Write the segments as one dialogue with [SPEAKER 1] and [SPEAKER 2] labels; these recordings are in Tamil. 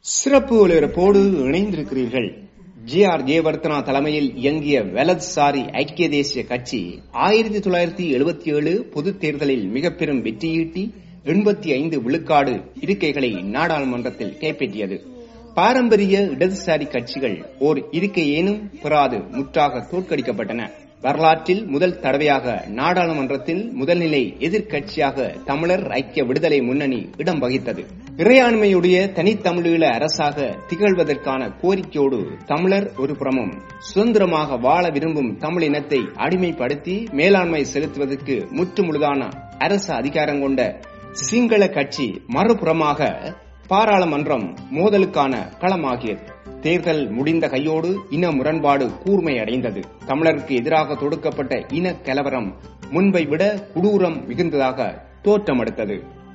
[SPEAKER 1] சிறப்பு ஒலிபரப்போடு இணைந்திருக்கிறீர்கள் ஜி ஆர் ஜெயவர்த்தனா தலைமையில் இயங்கிய வலதுசாரி ஐக்கிய தேசிய கட்சி ஆயிரத்தி தொள்ளாயிரத்தி எழுபத்தி ஏழு பொதுத் தேர்தலில் மிக பெரும் வெற்றியீட்டி எண்பத்தி ஐந்து விழுக்காடு இருக்கைகளை நாடாளுமன்றத்தில் கைப்பற்றியது பாரம்பரிய இடதுசாரி கட்சிகள் ஓர் இருக்கையேனும் பெறாது முற்றாக தோற்கடிக்கப்பட்டன வரலாற்றில் முதல் தடவையாக நாடாளுமன்றத்தில் முதல்நிலை எதிர்க்கட்சியாக தமிழர் ஐக்கிய விடுதலை முன்னணி இடம் வகித்தது இறையாண்மையுடைய தனித்தமிழீழ அரசாக திகழ்வதற்கான கோரிக்கையோடு தமிழர் ஒரு புறமும் சுதந்திரமாக வாழ விரும்பும் தமிழினத்தை அடிமைப்படுத்தி மேலாண்மை செலுத்துவதற்கு முற்றுமுழுதான அரசு அதிகாரம் கொண்ட சிங்கள கட்சி மறுபுறமாக பாராளுமன்றம் மோதலுக்கான களமாகியது தேர்தல் முடிந்த கையோடு இன முரண்பாடு கூர்மை அடைந்தது தமிழருக்கு எதிராக தொடுக்கப்பட்ட இன கலவரம் முன்பை விட கொடூரம் மிகுந்ததாக தோற்றமெடுத்தது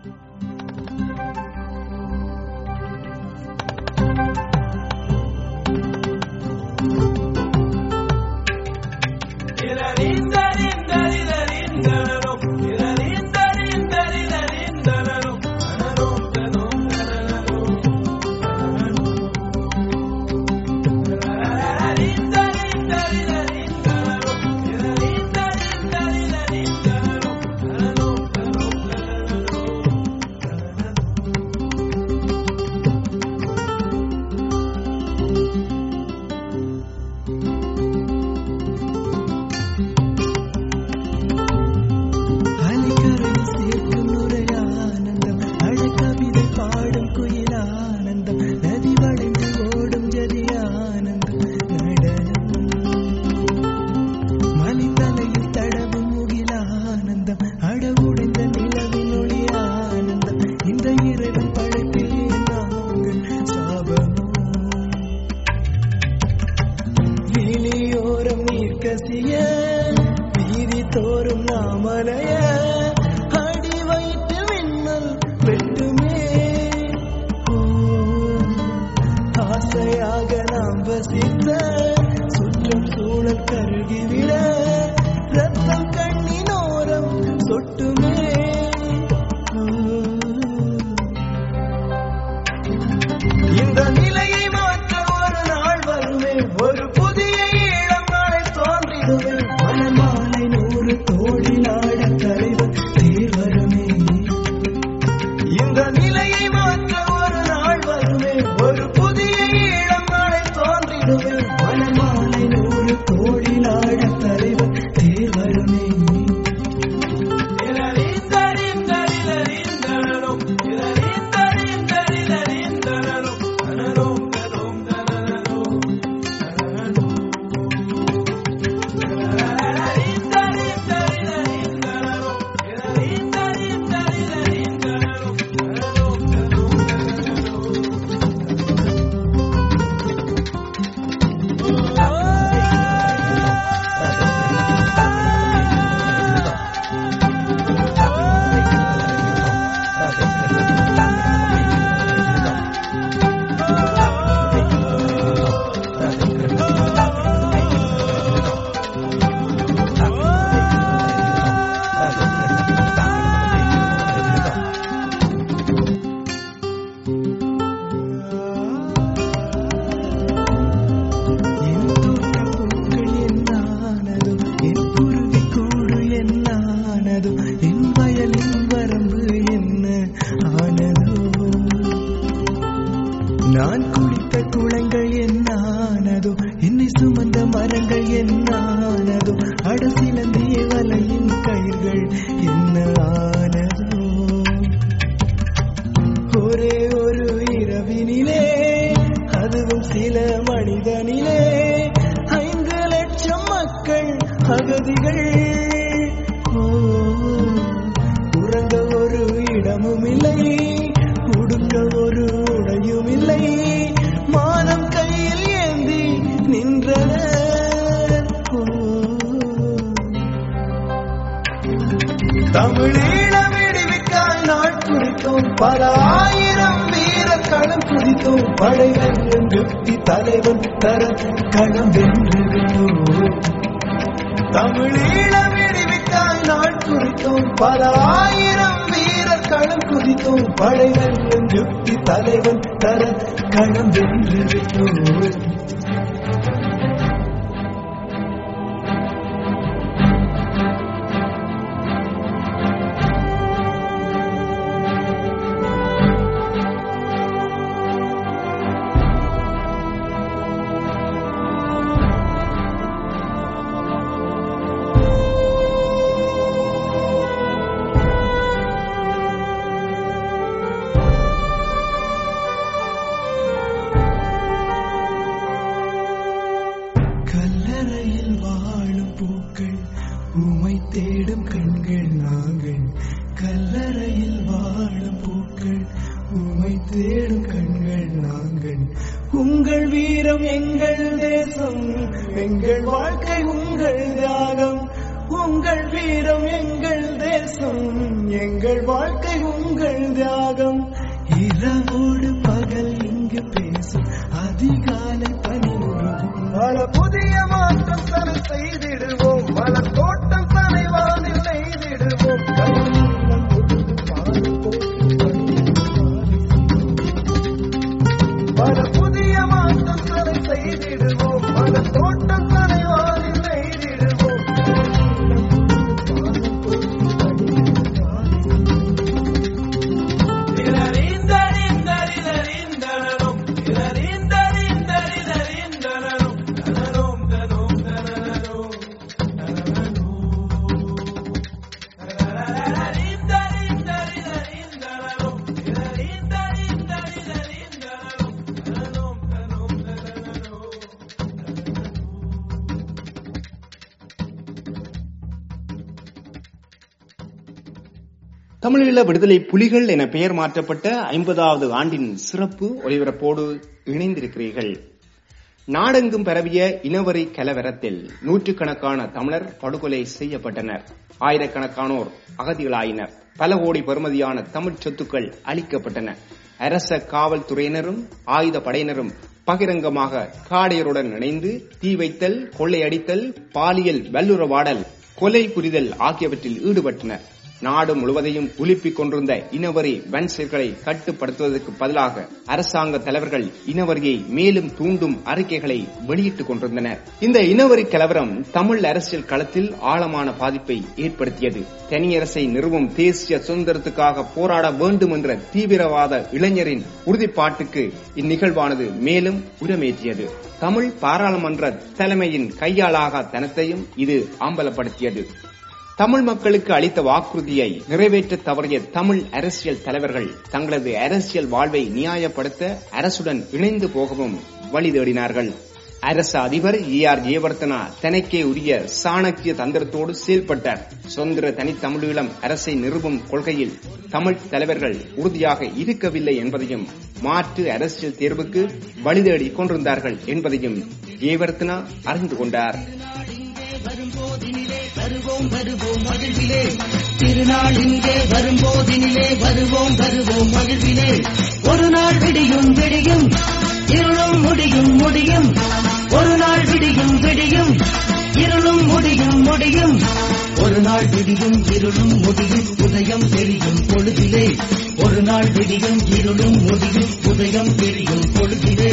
[SPEAKER 2] தமிழீழ விடுவிக்காய் நாள் குறித்தோம் பல ஆயிரம் வீர களம் குறித்தோம் படை வெல்லும் யுக்தி தலைவன் தர களம் வென்று விட்டோம் தமிழீழ விடுவிக்காய் நாள் குறித்தோம் பல ஆயிரம் வீர களம் குதித்தோம் படை வெல்லும் யுக்தி தலைவன் தர களம் வென்று விட்டோம் கல்லறையில் வாழும் பூக்கள் உமை தேடும் கண்கள் நாங்கள் கல்லறையில் வாழும் பூக்கள் உமை தேடும் கண்கள் நாங்கள் உங்கள் வீரம் எங்கள் தேசம் எங்கள் வாழ்க்கை உங்கள் தியாகம் உங்கள் வீரம் எங்கள் தேசம் எங்கள் வாழ்க்கை உங்கள் தியாகம் இரவோடு பகல் இங்கு பேசும் அதிகாலை பணி முழுதும் பல புதிய மாற்றம் தலை செய்திடுவோம் பல தோட்டம் தலை வானில் நெய்திடுவோம் கண்ணீரம் கொடுத்து பால் போட்டு பல புதிய மாற்றம் தலை செய்திடுவோம் பல தோட்டம் தலை வானில் நெய்திடுவோம் கண்ணீரம் கொடுத்து பால் போட்டு
[SPEAKER 1] தமிழீழ விடுதலை புலிகள் என பெயர் மாற்றப்பட்ட ஐம்பதாவது ஆண்டின் சிறப்பு ஒலிபரப்போடு இணைந்திருக்கிறீர்கள் நாடெங்கும் பரவிய இனவரி கலவரத்தில் நூற்றுக்கணக்கான தமிழர் படுகொலை செய்யப்பட்டனர் ஆயிரக்கணக்கானோர் அகதிகளாயினர் பல கோடி பெறுமதியான தமிழ் சொத்துக்கள் அளிக்கப்பட்டன அரச காவல்துறையினரும் ஆயுத படையினரும் பகிரங்கமாக காடையருடன் இணைந்து தீ வைத்தல் கொள்ளையடித்தல் பாலியல் வல்லுறவாடல் கொலை புரிதல் ஆகியவற்றில் ஈடுபட்டனர் நாடு முழுவதையும் உலுப்பிக் கொண்டிருந்த இனவரி வன்செயல்களை கட்டுப்படுத்துவதற்கு பதிலாக அரசாங்க தலைவர்கள் இனவரியை மேலும் தூண்டும் அறிக்கைகளை வெளியிட்டுக் கொண்டிருந்தனர் இந்த இனவரி கலவரம் தமிழ் அரசியல் களத்தில் ஆழமான பாதிப்பை ஏற்படுத்தியது தனியரசை நிறுவும் தேசிய சுதந்திரத்துக்காக போராட வேண்டும் என்ற தீவிரவாத இளைஞரின் உறுதிப்பாட்டுக்கு இந்நிகழ்வானது மேலும் உரமேற்றியது தமிழ் பாராளுமன்ற தலைமையின் கையாளாக தனத்தையும் இது அம்பலப்படுத்தியது தமிழ் மக்களுக்கு அளித்த வாக்குறுதியை நிறைவேற்ற தவறிய தமிழ் அரசியல் தலைவர்கள் தங்களது அரசியல் வாழ்வை நியாயப்படுத்த அரசுடன் இணைந்து போகவும் வழி தேடினார்கள் அரச அதிபர் ஏ ஆர் ஜெயவர்த்தனா தனக்கே உரிய சாணக்கிய தந்திரத்தோடு செயல்பட்டார் சுதந்திர தனித்தமிழீழம் அரசை நிறுவும் கொள்கையில் தமிழ் தலைவர்கள் உறுதியாக இருக்கவில்லை என்பதையும் மாற்று அரசியல் தேர்வுக்கு வழிதேடி கொண்டிருந்தார்கள் என்பதையும் ஜெயவர்த்தனா அறிந்து கொண்டார்
[SPEAKER 3] வரும்போதினிலே வருவோம் வருவோம் மகிழ்விலே திருநாள் இங்கே வரும்போதினிலே வருவோம் வருவோம் மகிழ்விலே ஒரு நாள் விடியும் விடியும் இருளும் முடியும் முடியும் ஒரு நாள் விடியும் விடியும் இருளும் முடியும் முடியும் ஒரு நாள் விடியும் இருளும் முடியும் உதயம் தெரியும் பொழுதிலே ஒரு நாள் விடியும் இருளும் முடியும் உதயம் தெரியும் பொழுதிலே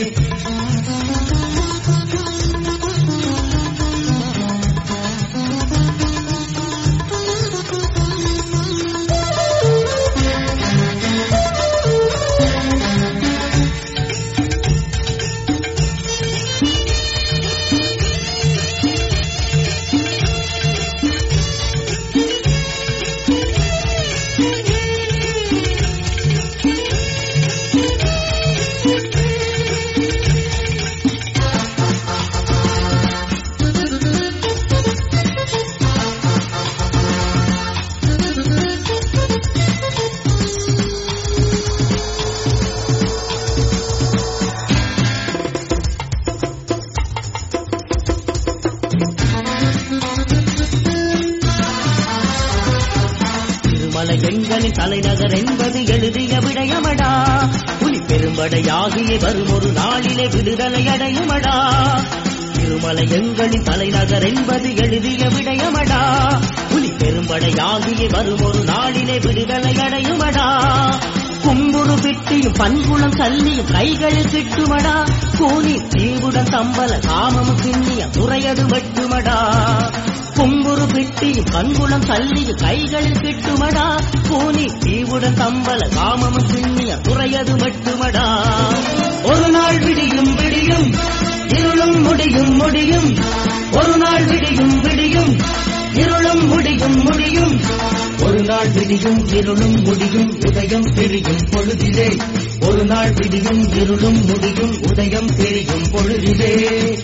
[SPEAKER 3] திருமலை எங்களின் தலைநகர் என்பது எழுதிய விடயமடா புலி பெரும்படையாகிய வரும் ஒரு நாளிலே விடுதலை அடையுமடா திருமலை எங்களின் தலைநகர் என்பது எழுதிய விடயமடா புலி பெரும்படையாகிய வரும் ஒரு நாளிலே விடுதலை அடையுமடா கும்புரு பிட்டியும் பண்புளம் சல்லியும் கைகளில் கிட்டுமடா கூலி தீவுடன் தம்பல காமமும் பின்னிய துறையது வெட்டுமடா கும்புரு பிட்டியும் பண்புளம் சல்லியும் கைகளில் கிட்டுமடா கூலி தீவுடன் தம்பல காமமும் பின்னிய துறையது வெட்டுமடா ஒரு நாள் விடியும் விடியும் இருளும் முடியும் முடியும் ஒரு நாள் விடியும் விடியும் இருளும் முடியும் முடியும் ஒரு நாள் விடியும் இருளும் முடியும் உதயம் தெரியும் பொழுதிலே ஒரு நாள் விடியும் இருளும் முடியும் உதயம் தெரியும் பொழுதிலே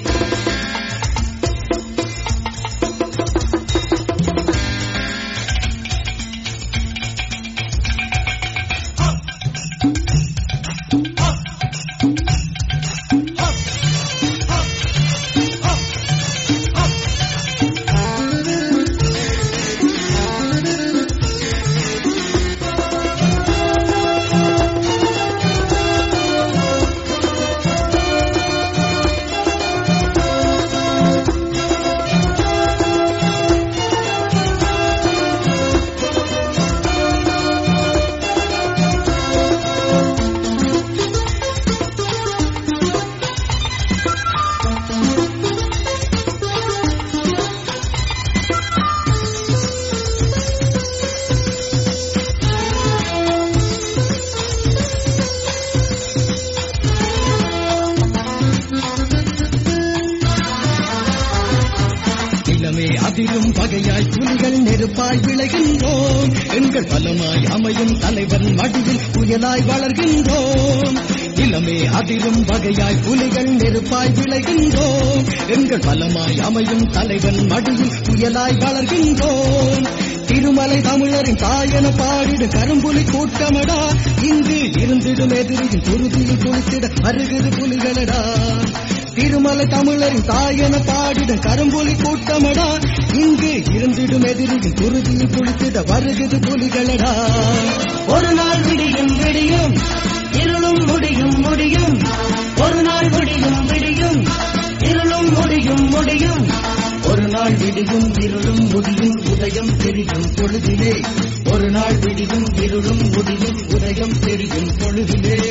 [SPEAKER 2] இளமே அதிலும் பகையாய் புலிகள் நெருப்பாய் விளைகின்றோம் எங்கள் பலமாய் அமையும் தலைவன் மடியில் புயலாய் வளர்கின்றோம் இளமே அதிலும் பகையாய் புலிகள் நெருப்பாய் விளைகின்றோம் எங்கள் பலமாய் அமையும் தலைவன் மடியில் புயலாய் வளர்கின்றோம் திருமலை தமிழரின் தாயன பாடிடு கரும்புலி கூட்டமடா இங்கு இருந்திடும் எதிரியின் துருதியில் குளித்திட அருகுது புலிகளடா திருமலை தமிழரின் தாயன பாடிட கரும்புலி கூட்டமடா இங்கு இருந்திடும் எதிரியின் துருதியில் குளித்திட வருகுது புலிகளடா
[SPEAKER 3] ஒரு நாள் விடியும் விடியும் இருளும் முடியும் முடியும் ஒரு நாள் விடியும் விடியும் இருளும் முடியும் முடியும் ஒரு நாள் விடியும் இருளும் முடியும் உதயம் தெரியும் பொழுதிலே ஒரு நாள் விடியும் இருளும் முடியும் உதயம் தெரியும் பொழுதிலே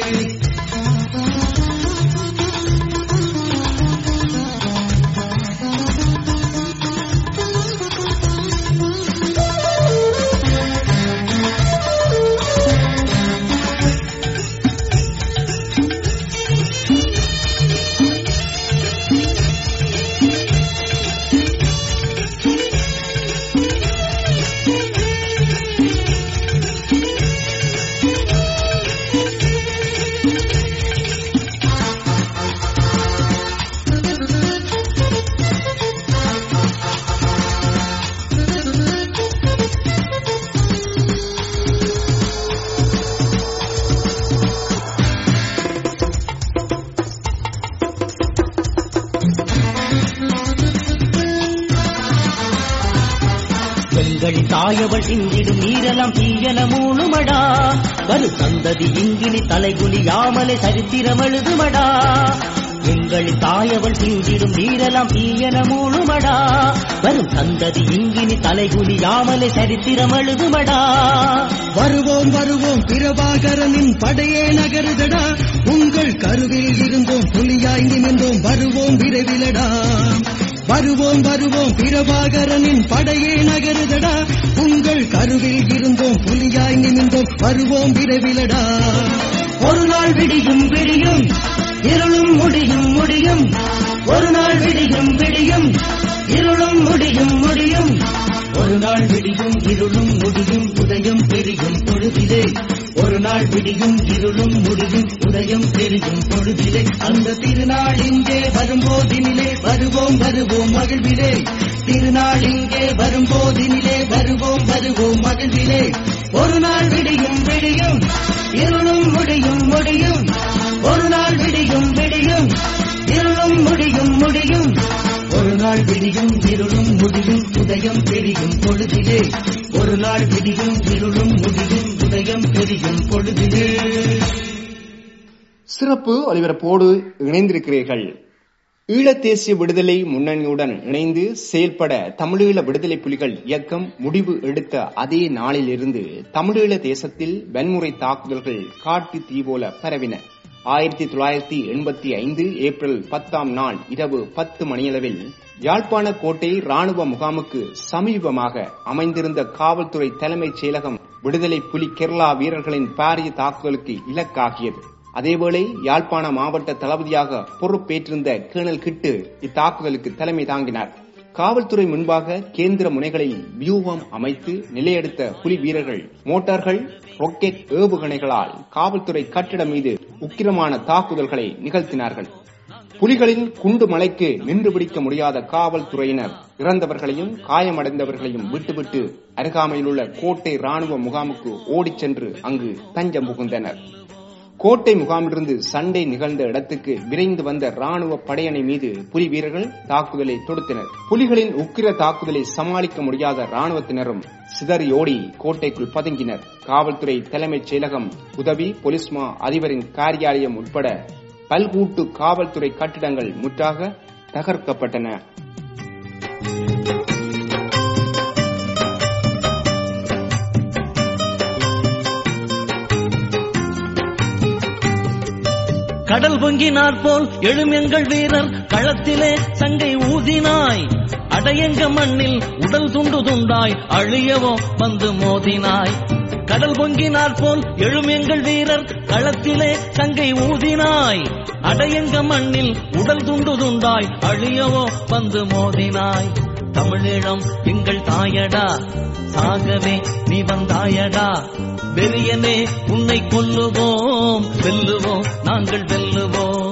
[SPEAKER 3] பெண்களி தாயவள் சிந்திடும் நீரெல்லாம் தீயன மூணுமடா வரு சந்ததி இங்கினி தலைகுனியாமலே சரித்திரம் எழுதுமடா எங்களி தாயவள் சிந்திடும் நீரெல்லாம் தீயன மூணுமடா வரும் சந்ததி இங்கினி தலைகுனியாமலே சரித்திரம் எழுதுமடா
[SPEAKER 2] வருவோம் வருவோம் பிரபாகரனின் படையே நகருதடா உங்கள் கருவில் இருந்தோம் புலியாய் நிமிர்ந்தோம் வருவோம் விரைவிலடா வருவோம் வருவோம் பிரபாகரனின் படையே நகருதடா உங்கள் கருவில் இருந்தோம் புலியாய் நிமிர்ந்தோம் வருவோம் விரைவிலடா
[SPEAKER 3] ஒரு நாள் விடியும் விடியும் இருளும் முடியும் முடியும் ஒரு நாள் விடியும் விடியும் இருளும் முடியும் முடியும் ஒரு நாள் விடியும் இருளும் முடியும் உதயம் பெரியும் பொழுதிலே ஒரு நாள் விடியும் இருளும் முடியும் உதயம் பெரியும் பொழுதிலே அந்த திருநாள் இங்கே வரும்போதினிலே வருவோம் வருவோம் மகிழ்விலே திருநாள் இங்கே வரும்போதினிலே வருவோம் வருவோம் மகிழ்விலே ஒரு நாள் விடியும் விடியும் இருளும் முடியும் முடியும் ஒரு நாள் விடியும் விடியும் இருளும் முடியும் முடியும் ஒரு நாள் விடியும் இருளும் முடியும் உதயம் பெரியும் பொழுதிலே ஒரு நாள் விடியும் இருளும் முடியும் உதயம் பெரியும் பொழுதிலே
[SPEAKER 1] சிறப்பு ஒலிபரப்போடு இணைந்திருக்கிறீர்கள் ஈழத் தேசிய விடுதலை முன்னணியுடன் இணைந்து செயல்பட தமிழீழ விடுதலை புலிகள் இயக்கம் முடிவு எடுத்த அதே நாளிலிருந்து தமிழீழ தேசத்தில் வன்முறை தாக்குதல்கள் காட்டு தீ போல பரவின ஆயிரத்தி தொள்ளாயிரத்தி எண்பத்தி ஐந்து ஏப்ரல் பத்தாம் நாள் இரவு பத்து மணியளவில் யாழ்ப்பாண கோட்டை ராணுவ முகாமுக்கு சமீபமாக அமைந்திருந்த காவல்துறை தலைமைச் செயலகம் விடுதலை புலி கேரளா வீரர்களின் பாரிய தாக்குதலுக்கு இலக்காகியது அதேவேளை யாழ்ப்பாண மாவட்ட தளபதியாக பொறுப்பேற்றிருந்த கேணல் கிட்டு இத்தாக்குதலுக்கு தலைமை தாங்கினார் காவல்துறை முன்பாக கேந்திர முனைகளில் வியூகம் அமைத்து நிலையெடுத்த புலி வீரர்கள் மோட்டார்கள் ராக்கெட் ஏவுகணைகளால் காவல்துறை கட்டிடம் மீது உக்கிரமான தாக்குதல்களை நிகழ்த்தினார்கள் புலிகளின் குண்டு மலைக்கு நின்று பிடிக்க முடியாத காவல்துறையினர் இறந்தவர்களையும் காயமடைந்தவர்களையும் விட்டுவிட்டு அருகாமையிலுள்ள கோட்டை ராணுவ முகாமுக்கு ஓடிச் சென்று அங்கு தஞ்சம் புகுந்தனர் கோட்டை முகாமிலிருந்து சண்டை நிகழ்ந்த இடத்துக்கு விரைந்து வந்த ராணுவ படையணி மீது புலி வீரர்கள் தாக்குதலை தொடுத்தனர் புலிகளின் உக்கிர தாக்குதலை சமாளிக்க முடியாத ராணுவத்தினரும் சிதறியோடி கோட்டைக்குள் பதுங்கினர் காவல்துறை தலைமைச் செயலகம் உதவி பொலிஸ்மா அதிபரின் காரியாலயம் உட்பட பல்கூட்டு காவல்துறை கட்டிடங்கள் முற்றாக தகர்க்கப்பட்டன
[SPEAKER 4] கடல் பொங்கினார் போல் எழும் எங்கள் வீரர் களத்திலே சங்கை ஊதினாய் அடையங்க மண்ணில் உடல் துண்டு துண்டாய் அழியவோ வந்து மோதினாய் கடல் பொங்கினார் போல் எழும் எங்கள் வீரர் களத்திலே சங்கை ஊதினாய் அடையங்க மண்ணில் உடல் துண்டு துண்டாய் அழியவோ வந்து மோதினாய் தமிழீழம் எங்கள் தாயடா சாகவே நீ வந்தாயடா வெறியனே உன்னை கொல்லுவோம் வெல்லுவோம் நாங்கள் வெல்லுவோம்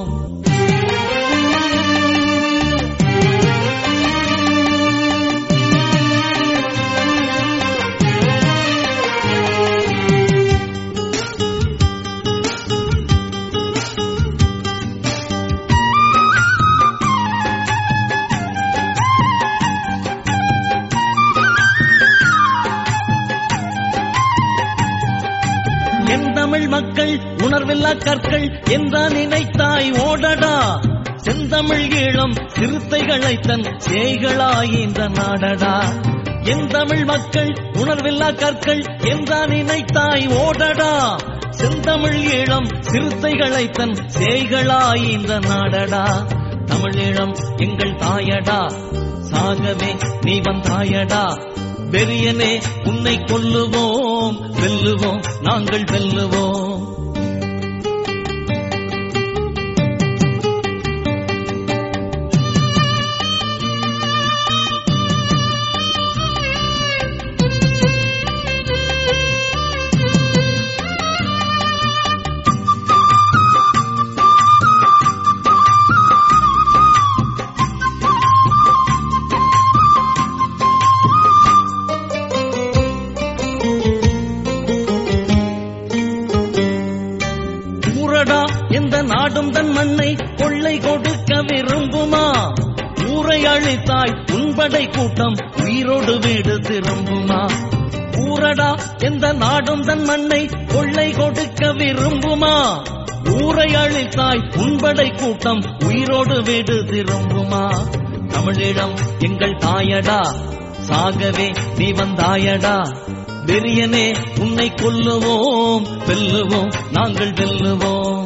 [SPEAKER 4] என் தமிழ் மக்கள் உணர்வில்லா கற்கள் என்றா நினைத்தாய் ஓடடா செந்தமிழ் ஈழம் சிறுத்தைகளை தன் சேய்களாய் இந்த நாடடா என் தமிழ் மக்கள் உணர்வில்லா கற்கள் என்றா நினைத்தாய் ஓடடா செந்தமிழ் ஈழம் சிறுத்தைகளை தன் சேய்களாய் இந்த நாடடா தமிழீழம் எங்கள் தாயடா சாகவே நீ வந்தாயடா வெறியனே உன்னை கொல்லுவோம் வெல்லுவோம் நாங்கள் வெல்லுவோம் ஊரடா எந்த நாடும் தன் மண்ணை கொள்ளை கொடுக்க விரும்புமா ஊரை அழித்தாய் உன்படை கூட்டம் உயிரோடு வீடு திரும்புமா ஊரடா எந்த நாடும் தன் மண்ணை கொள்ளை கொடுக்க விரும்புமா ஊரை அழித்தாய் உன்படை கூட்டம் உயிரோடு வீடு திரும்புமா தமிழிடம் எங்கள் தாயடா சாகவே நீ வந்தாயடா வெறியனே உன்னை கொல்லுவோம் வெல்லுவோம் நாங்கள் வெல்லுவோம்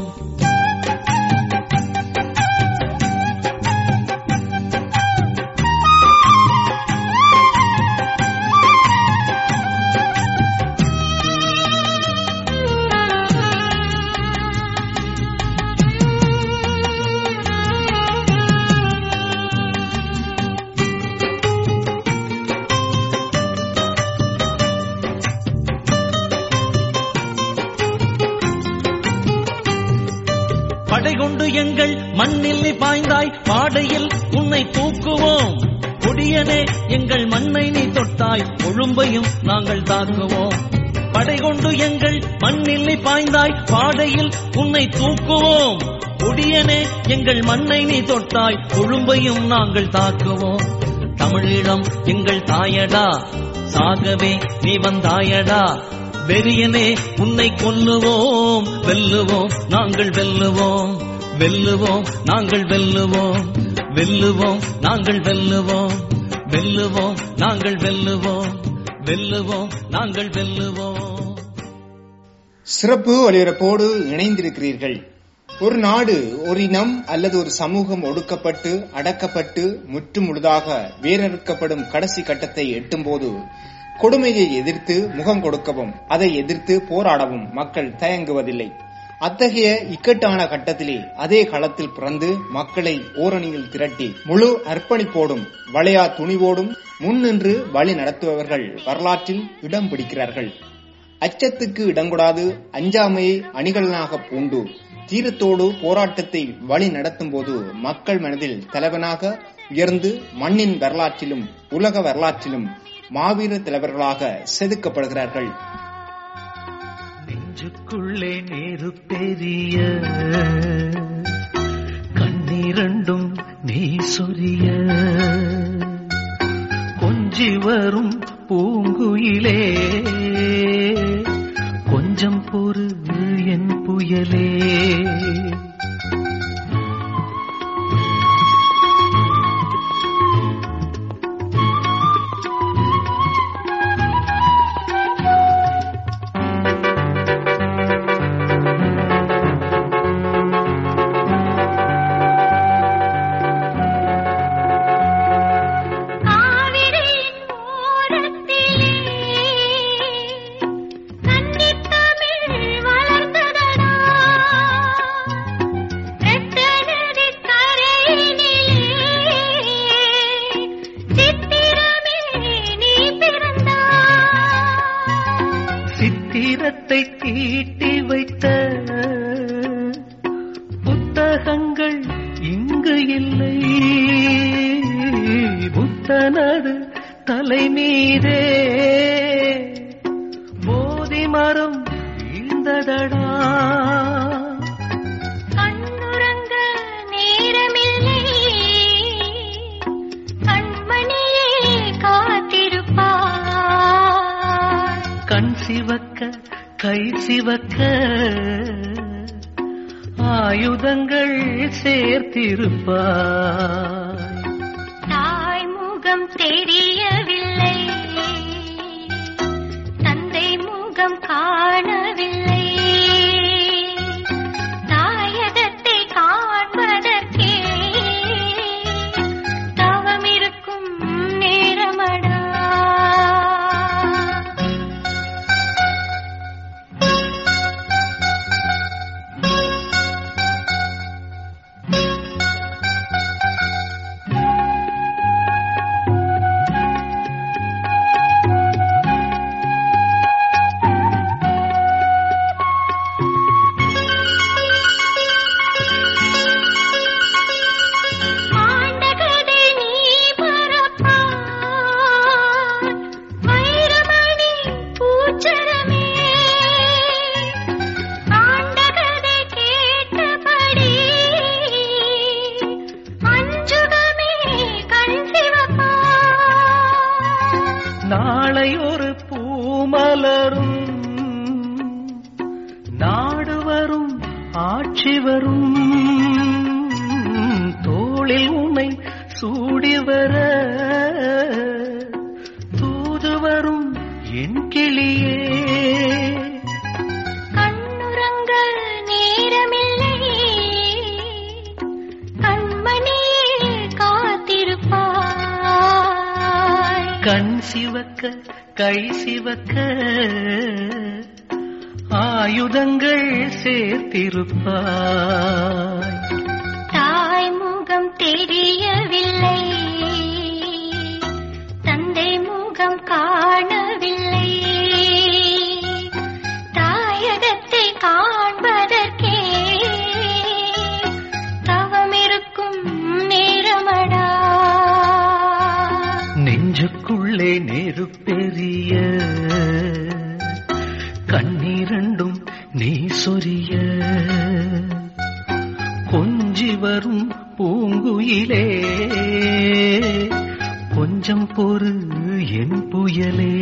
[SPEAKER 4] படை கொண்டு எங்கள் மண்ணில் நீ பாய்ந்தாய் பாடையில் உன்னை தூக்குவோம் கொடியனே எங்கள் மண்ணை நீ தொட்டாய் கொழும்பையும் நாங்கள் தாக்குவோம் படை கொண்டு எங்கள் மண்ணில் நீ பாய்ந்தாய் பாடையில் உன்னை தூக்குவோம் கொடியனே எங்கள் மண்ணை நீ தொட்டாய் கொழும்பையும் நாங்கள் தாக்குவோம் தமிழீழம் எங்கள் தாயடா சாகவே நீ வந்தாயடா வெறியனே உன்னை கொல்லுவோம் வெல்லுவோம் நாங்கள் வெல்லுவோம் வெல்லுவோம் நாங்கள் வெல்லுவோம் வெல்லுவோம் நாங்கள் வெல்லுவோம் வெல்லுவோம் நாங்கள் வெல்லுவோம் வெல்லுவோம் நாங்கள் வெல்லுவோம்
[SPEAKER 1] சிறப்பு ஒலிபரப்போடு இணைந்திருக்கிறீர்கள் ஒரு நாடு ஒரு இனம் அல்லது ஒரு சமூகம் ஒடுக்கப்பட்டு அடக்கப்பட்டு முற்று முழுதாக வேரறுக்கப்படும் கடைசி கட்டத்தை எட்டும்போது கொடுமையை எதிர்த்து முகம் கொடுக்கவும் அதை எதிர்த்து போராடவும் மக்கள் தயங்குவதில்லை அத்தகைய இக்கட்டான கட்டத்திலே அதே களத்தில் பிறந்து மக்களை ஓரணியில் திரட்டி முழு அர்ப்பணிப்போடும் வளையா துணிவோடும் முன்னின்று வழி நடத்துபவர்கள் வரலாற்றில் இடம் பிடிக்கிறார்கள் அச்சத்துக்கு இடங்கொடாது அஞ்சாமையை அணிகலனாக பூண்டு தீரத்தோடு போராட்டத்தை வழி நடத்தும் போது மக்கள் மனதில் தலைவனாக உயர்ந்து மண்ணின் வரலாற்றிலும் உலக வரலாற்றிலும் மாவீர தலைவர்களாக செதுக்கப்படுகிறார்கள்
[SPEAKER 2] நெஞ்சுக்குள்ளே நேரு பெரிய கண்ணீரண்டும் நீ சொரிய கொஞ்சி வரும் பூங்குயிலே கொஞ்சம் பொறு என் புயலே
[SPEAKER 5] காவிரியின் ஓரத்திலே கன்னித் தமிழ் வளர்ந்ததடா இரத்தநதி கரையினிலே சித்திரமே நீ பிறந்தாய்
[SPEAKER 2] சித்திரத்தை தீட்டி வைத்த புத்தகங்கள் இங்கு இல்லை புத்தனது தலை மீதே போதி மரம் வீழ்ந்ததடா
[SPEAKER 5] கண்ணுறங்க நேரமில்லை கண்மணியே காத்திருப்பாய்
[SPEAKER 2] கண் சிவக்க கை சிவக்க ஆயுதங்கள் சேர்த்திருப்பாய்
[SPEAKER 5] தாய் முகம் தெரியவில்லை தந்தை முகம் காணவில்லை தாயகத்தை காண்பதற்கே தவமிருக்கும் நேரமடா ஆண்டகதை நீ பரப்பாய் வைரமணி பூச்சரமே ஆண்டகதை கேட்டபடி அஞ்சுகமே கண் சிவப்பாய்
[SPEAKER 2] நாளை ஒரு பூமலரும் நாடு வரும் ஆட்சி வரும் தோளில் உன்னை சூடி வர தூது வரும் என் கிளியே
[SPEAKER 5] கண்ணுறங்க நேரமில்லை கண்மணியே காத்திருப்பாய்
[SPEAKER 2] கண் சிவக்க கை சிவக்க ஆயுதங்கள் சேர்த்திருப்பாய்
[SPEAKER 5] தாய் முகம் தெரியவில்லை தந்தை முகம் காணவில்லை தாயகத்தை காண்பதற்கே தவமிருக்கும் நேரமடா
[SPEAKER 2] நெஞ்சுக்குள்ளே நெருப்பெரிய கண்ணீரண்டும் நீ சொரிய கொஞ்சி வரும் பூங்குயிலே கொஞ்சம் பொறு என் புயலே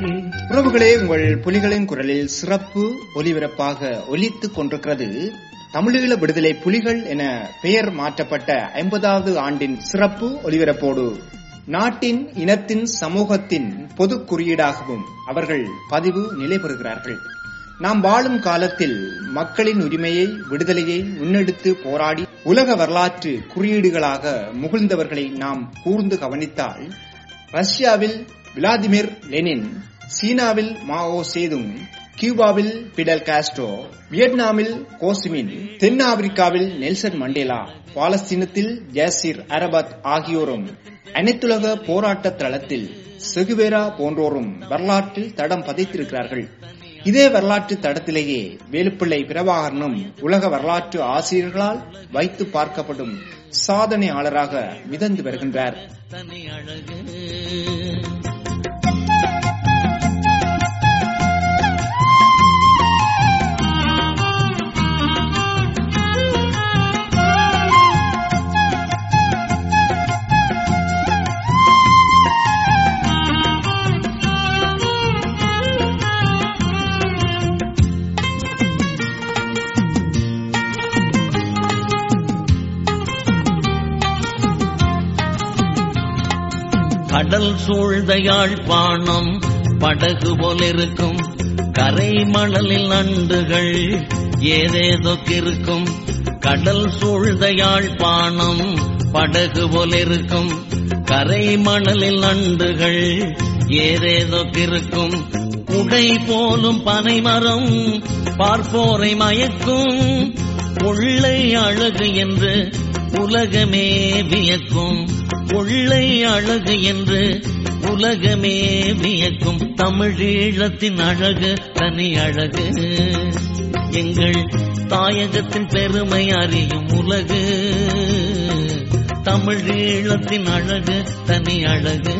[SPEAKER 1] உறவுகளே உங்கள் புலிகளின் குரலில் சிறப்பு ஒலிபரப்பாக ஒலித்துக் கொண்டிருக்கிறது தமிழீழ விடுதலை புலிகள் என பெயர் மாற்றப்பட்ட ஐம்பதாவது ஆண்டின் சிறப்பு ஒலிபரப்போடு நாட்டின் இனத்தின் சமூகத்தின் பொது குறியீடாகவும் அவர்கள் பதிவு நிலை பெறுகிறார்கள் நாம் வாழும் காலத்தில் மக்களின் உரிமையை விடுதலையை முன்னெடுத்து போராடி உலக வரலாற்று குறியீடுகளாக முகிழ்ந்தவர்களை நாம் கூர்ந்து கவனித்தால் ரஷ்யாவில் விளாடிமிர் லெனின் சீனாவில் மாவோ சேதுங் கியூபாவில் பிடல் காஸ்ட்ரோ வியட்நாமில் கோசிமின் தென்னாப்பிரிக்காவில் நெல்சன் மண்டேலா பாலஸ்தீனத்தில் ஜாசிர் அரபத் ஆகியோரும் அனைத்துலக போராட்ட தளத்தில் செகுவேரா போன்றோரும் வரலாற்றில் தடம் பதித்திருக்கிறார்கள் இதே வரலாற்று தடத்திலேயே வேலுப்பிள்ளை பிரபாகரனும் உலக வரலாற்று ஆசிரியர்களால் வைத்து பார்க்கப்படும் சாதனையாளராக மிதந்து வருகின்றார்
[SPEAKER 4] தனி அழகு கடல் சூழ்ந்த யாழ்ப்பாணம் படகு போலிருக்கும் கரை மணலில் நண்டுகள் ஏதேதோ இருக்கும் கடல் சூழ்ந்த யாழ்ப்பாணம் படகு போலிருக்கும் கரை மணலில் நண்டுகள் ஏதேதோ இருக்கும் குடை போலும் பனைமரம் பார்ப்போரை மயக்கும் கொள்ளை அழகு என்று உலகமே வியக்கும் கொள்ளை அழகு என்று உலகமே வியக்கும் தமிழீழத்தின் அழகு தனி அழகு எங்கள் தாயகத்தின் பெருமை அறியும் உலகு தமிழீழத்தின் அழகு தனி அழகு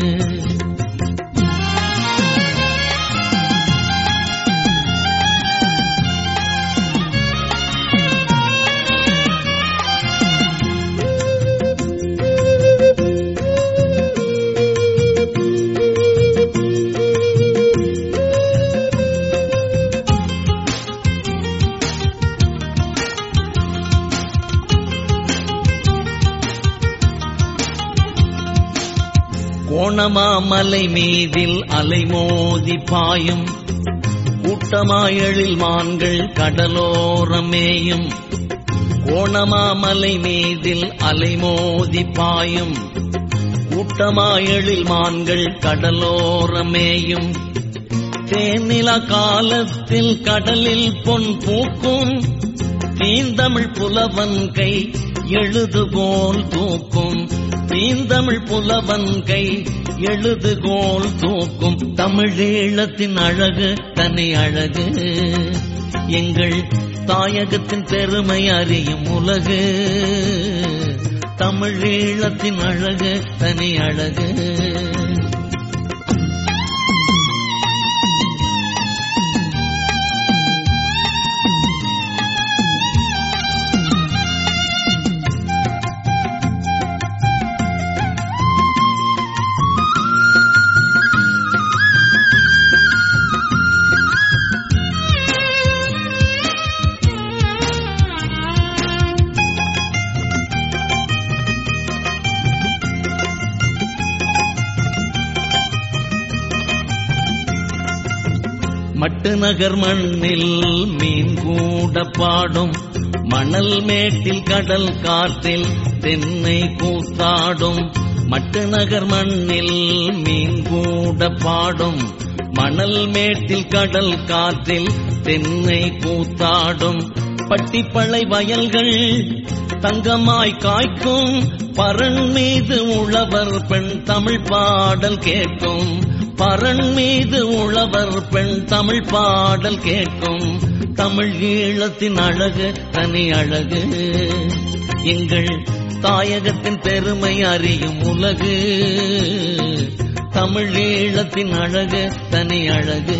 [SPEAKER 4] கோணமாமலை மீதில் அலைமோதி பாயும் கூட்டமாயழில் மான்கள் கடலோரமேயும் கோணமாமலை மீதில் அலைமோதி பாயும் கூட்டமாயழில் மான்கள் கடலோரமேயும் தேனில காலத்தில் கடலில் பொன் பூக்கும் தீந்தமிழ் புலவன் கை எழுதுகோல் தூக்கும் தீந்தமிழ் புலவன் கை எழுதுகோல் தூக்கும் தமிழீழத்தின் அழகு தனி அழகு எங்கள் தாயகத்தின் பெருமை அறியும் உலகு தமிழீழத்தின் அழகு தனி அழகு மட்டு நகர் மண்ணில் மீன் கூட பாடும் மணல் மேட்டில் கடல் காற்றில் தென்னை கூத்தாடும் மட்டு நகர் மண்ணில் மீன் கூட பாடும் மணல் மேட்டில் கடல் காற்றில் தென்னை கூத்தாடும் பட்டிப்பளை வயல்கள் தங்கமாய் காய்க்கும் பரண் மீது உழவர் பெண் தமிழ் பாடல் கேட்கும் பரண் மீது உழவர் பெண் தமிழ் பாடல் கேட்கும் தமிழ் ஈழத்தின் அழகு தனி அழகு எங்கள் தாயகத்தின் பெருமை அறியும் உலகு தமிழ் ஈழத்தின் அழகு தனி அழகு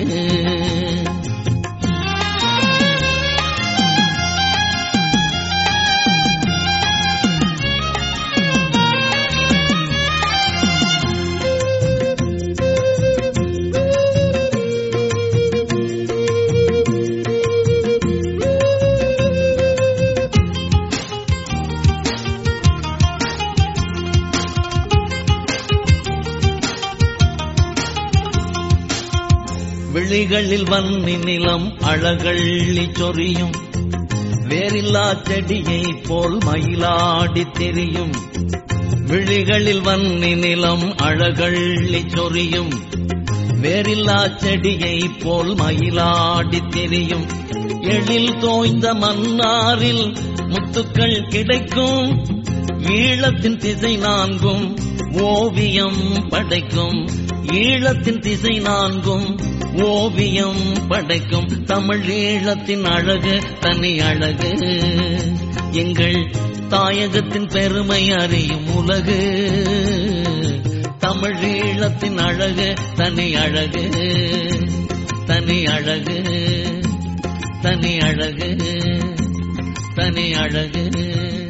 [SPEAKER 4] விழிகளில் வன்னி நிலம் அழகள்ளி சொரியும் வேறில்லா செடியை போல் மயிலாடி திரியும் விழிகளில் வன்னி நிலம் அழகள்ளி சொரியும் வேறில்லா செடியை போல் மயிலாடி திரியும் எழில் தோய்ந்த மன்னாரில் முத்துக்கள் கிடைக்கும் ஈழத்தின் திசை நான்கும் ஓவியம் படைக்கும் ஈழத்தின் திசை நான்கும் ஓவியம் படைக்கும் தமிழ் ஈழத்தின் அழகு தனி அழகு எங்கள் தாயகத்தின் பெருமை அறியும் உலகு தமிழ் ஈழத்தின் அழகு தனி அழகு தனி அழகு தனி அழகு தனி அழகு